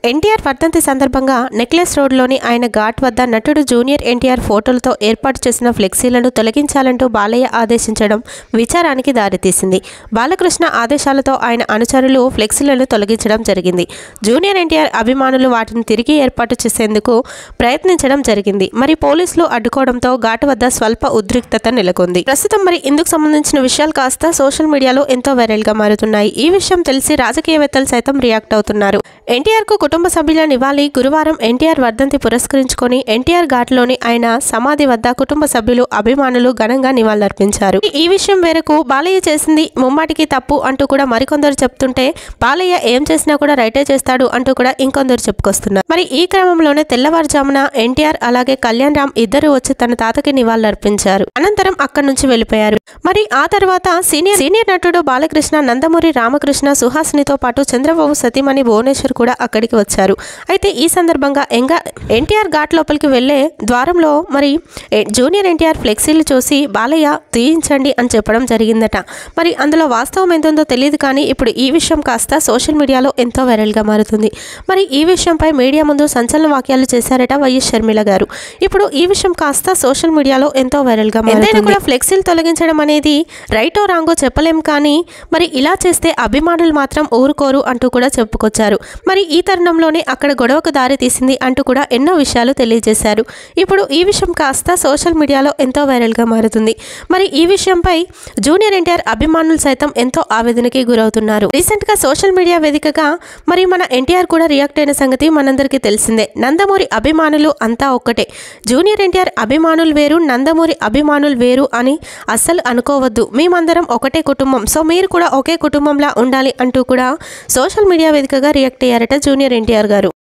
ఎన్టీఆర్ వర్ధంతి సందర్భంగా నెక్లెస్ రోడ్లోని ఆయన ఘాట్ వద్ద నటుడు జూనియర్ ఎన్టీఆర్ ఫోటోలతో ఏర్పాటు చేసిన ఫ్లెక్సీలను తొలగించాలంటూ బాలయ్య ఆదేశించడం విచారానికి దారితీసింది బాలకృష్ణ ఆదేశాలతో ఆయన అనుచరులు ఫ్లెక్సీలను తొలగించడం జరిగింది జూనియర్ ఎన్టీఆర్ అభిమానులు వాటిని తిరిగి ఏర్పాటు చేసేందుకు ప్రయత్నించడం జరిగింది మరి పోలీసులు అడ్డుకోవడంతో ఘాట్ వద్ద స్వల్ప ఉద్రిక్తత నెలకొంది ప్రస్తుతం మరి ఇందుకు సంబంధించిన విషయాలు కాస్త సోషల్ మీడియాలో ఎంతో వైరల్ గా మారుతున్నాయి ఈ విషయం తెలిసి రాజకీయవేత్తలు సైతం రియాక్ట్ అవుతున్నారు ఎన్టీఆర్ కు కుటుంబ సభ్యుల నివాళి గురువారం ఎన్టీఆర్ వర్ధంతి పురస్కరించుకొని ఎన్టీఆర్ ఘాట్లోని ఆయన సమాధి వద్ద కుటుంబ సభ్యులు అభిమానులు ఘనంగా నివాళులర్పించారు ఈ విషయం మేరకు బాలయ్య చేసింది ముమ్మాటికి తప్పు అంటూ కూడా మరికొందరు చెప్తుంటే బాలయ్య ఏం చేసినా కూడా రైటే చేస్తాడు అంటూ కూడా ఇంకొందరు చెప్పుకొస్తున్నారు మరి ఈ క్రమంలోనే తెల్లవారుజామున ఎన్టీఆర్ అలాగే కళ్యాణ్ రామ్ ఇద్దరు వచ్చి తన తాతకి నివాళులర్పించారు అనంతరం అక్కడి నుంచి వెళ్ళిపోయారు మరి ఆ తర్వాత సీనియర్ సీనియర్ నటుడు బాలకృష్ణ నందమూరి రామకృష్ణ సుహాసినితో పాటు చంద్రబాబు సతీమణి భువనేశ్వర్ కూడా అక్కడికి వచ్చారు అయితే ఈ సందర్భంగా ఎంగా ఎన్టీఆర్ ఘాట్ లోపలికి వెళ్లే ద్వారంలో మరి ఎ- జూనియర్ ఎన్టీఆర్ ఫ్లెక్సీలు చూసి బాలయ్య తీయించండి అని చెప్పడం జరిగిందట మరి అందులో వాస్తవం ఎంతుందో తెలియదు కానీ ఇప్పుడు ఈ విషయం కాస్త సోషల్ మీడియాలో ఎంతో వైరల్గా మారుతుంది మరి ఈ విషయంపై మీడియా ముందు సంచలన వాక్యాలు చేశారట వైఎస్ షర్మిల గారు ఇప్పుడు ఈ విషయం కాస్త సోషల్ మీడియాలో ఎంతో వైరల్గా మారుతుంది కూడా ఫ్లెక్సీలు తొలగించడం అనేది రైటో రాంగో చెప్పలేం కానీ మరి ఇలా చేస్తే అభిమానులు మాత్రం ఊరుకోరు అంటూ కూడా చెప్పుకొచ్చారు మరి ఈ తరుణంలోనే అక్కడ గొడవకు దారి తీసింది అంటూ కూడా ఎన్నో విషయాలు తెలియజేశారు ఇప్పుడు ఈ విషయం కాస్త సోషల్ మీడియాలో ఎంతో వైరల్గా మారుతుంది మరి ఈ విషయంపై జూనియర్ ఎన్టీఆర్ అభిమానులు సైతం ఎంతో ఆవేదనకి గురవుతున్నారు రీసెంట్గా సోషల్ మీడియా వేదికగా మరి మన ఎన్టీఆర్ కూడా రియాక్ట్ అయిన సంగతి మనందరికీ తెలిసిందే నందమూరి అభిమానులు అంతా ఒక్కటే జూనియర్ ఎన్టీఆర్ అభిమానులు వేరు నందమూరి అభిమానులు వేరు అని అస్సలు అనుకోవద్దు మేమందరం ఒకటే కుటుంబం సో మీరు కూడా ఒకే కుటుంబంలా ఉండాలి అంటూ కూడా సోషల్ మీడియా వేదికగా రియాక్ట్ అయ్యారట జూనియర్ ఎన్టీఆర్ గారు